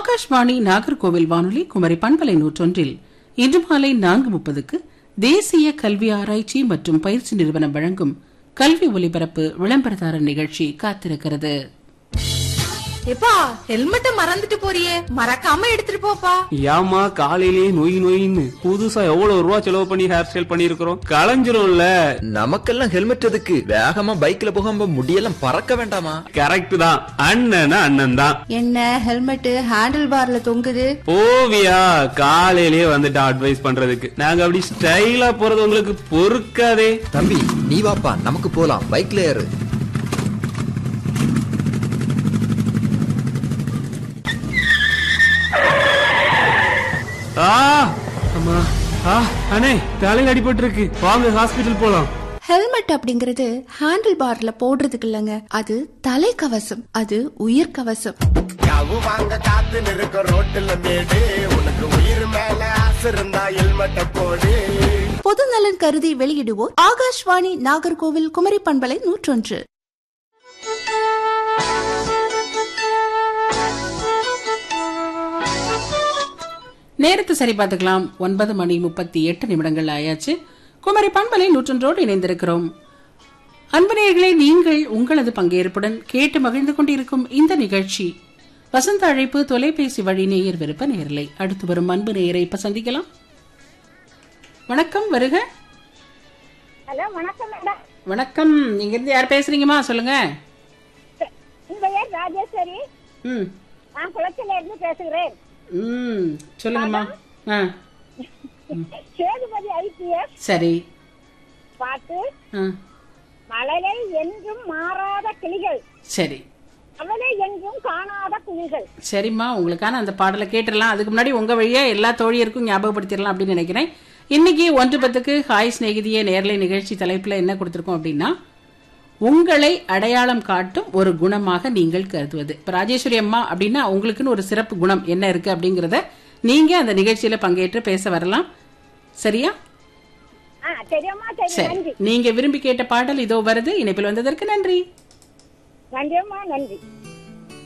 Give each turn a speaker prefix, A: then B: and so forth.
A: ஆகாஷ்வாணி நாகர்கோவில் வானொலி குமரி பண்பலை நூற்றொன்றில் இன்று மாலை நான்கு முப்பதுக்கு தேசிய கல்வி ஆராய்ச்சி மற்றும் பயிற்சி நிறுவனம் வழங்கும் கல்வி ஒலிபரப்பு விளம்பரதாரர் நிகழ்ச்சி காத்திருக்கிறது
B: எப்பா ஹெல்மெட்ட மறந்துட்டு போறியே மறக்காம எடுத்துட்டு போப்பா
C: ஏமா காலையிலேயே நொய் நொயின்னு புதுசா எவ்வளவு ரூபா செலவு பண்ணி ஹேர் ஸ்டைல் பண்ணிருக்கிறோம் களைஞ்சிரும்ல
D: நமக்கெல்லாம் ஹெல்மெட் எதுக்கு வேகமா பைக்ல போகாம முடியெல்லாம் பறக்க வேண்டாமா
C: கரெக்ட் தான் அண்ணனா அண்ணன் தான்
B: என்ன ஹெல்மெட் ஹேண்டில் பார்ல தொங்குது
C: ஓவியா காலையிலேயே வந்துட்டு அட்வைஸ் பண்றதுக்கு நாங்க அப்படி ஸ்டைலா போறது உங்களுக்கு பொறுக்காதே
D: தம்பி நீ வாப்பா நமக்கு போலாம் பைக்ல ஏறு
C: ஆ அம்மா ஆ அண்ணே தலையில அடிபட்டு இருக்கு வாங்க ஹாஸ்பிட்டல் போலாம்
B: ஹெல்மெட் அப்படிங்கறது ஹேண்டில் பார்ல போடுறதுக்கு இல்லங்க அது தலைக்கவசம் அது உயிர் கவசம்
E: யாவு வாங்க காத்து நிற்க ரோட்டுல மேடு உனக்கு உயிர் மேல ஆசை இருந்தா ஹெல்மெட்ட போடு
B: பொது நலன் கருதி வெளியிடுவோர் ஆகாஷ்வாணி நாகர்கோவில் குமரி பண்பலை நூற்றொன்று
A: நேரத்தை சரி பார்த்துக்கலாம் ஒன்பது மணி முப்பத்தி எட்டு நிமிடங்கள் ஆயாச்சு குமரி பண்பலை நூற்றொன்றோடு இணைந்திருக்கிறோம் அன்பனேயர்களே நீங்கள் உங்களது பங்கேற்புடன் கேட்டு மகிழ்ந்து கொண்டிருக்கும் இந்த நிகழ்ச்சி வசந்த அழைப்பு தொலைபேசி வழி நேயர் விருப்ப நேரலை அடுத்து வரும் அன்பு நேயரை இப்ப சந்திக்கலாம் வணக்கம் வருக
F: ஹலோ வணக்கம் மேடம்
A: வணக்கம் நீங்க இருந்து யார் பேசுறீங்கம்மா சொல்லுங்க
F: என் பெயர் ராஜேஸ்வரி
A: ம்
F: நான் குளத்தில இருந்து பேசுகிறேன்
A: ம் சொல்லுங்கம்மா ஆ
F: சேதுபதி ஐபிஎஸ்
A: சரி
F: பாட்டு
A: ஆ
F: மழலை என்றும் மாறாத கிளிகள்
A: சரி
F: அவளை என்றும் காணாத குழிகள்
A: சரிம்மா உங்களுக்கான அந்த பாடலை கேட்டுடலாம் அதுக்கு முன்னாடி உங்க வழியா எல்லா தோழியருக்கும் ஞாபகப்படுத்திடலாம் அப்படின்னு நினைக்கிறேன் இன்னைக்கு ஒன்று பத்துக்கு ஹாய் சிநேகிதிய நேரலை நிகழ்ச்சி தலைப்புல என்ன கொடுத்திருக்கோம் அப்படின்னா உங்களை அடையாளம் காட்டும் ஒரு குணமாக நீங்கள் கருதுவது இப்ப ராஜேஸ்வரி அம்மா அப்படின்னா உங்களுக்குன்னு ஒரு சிறப்பு குணம் என்ன இருக்கு அப்படிங்கறத நீங்க அந்த நிகழ்ச்சியில பங்கேற்று பேச வரலாம் சரியா
F: ஆ தெரியுமா சரி
A: சரி
F: நன்றி
A: நீங்க விரும்பி கேட்ட பாடல் இதோ வருது இணைப்பில் வந்ததற்கு நன்றி
F: நன்றியம்மா நன்றி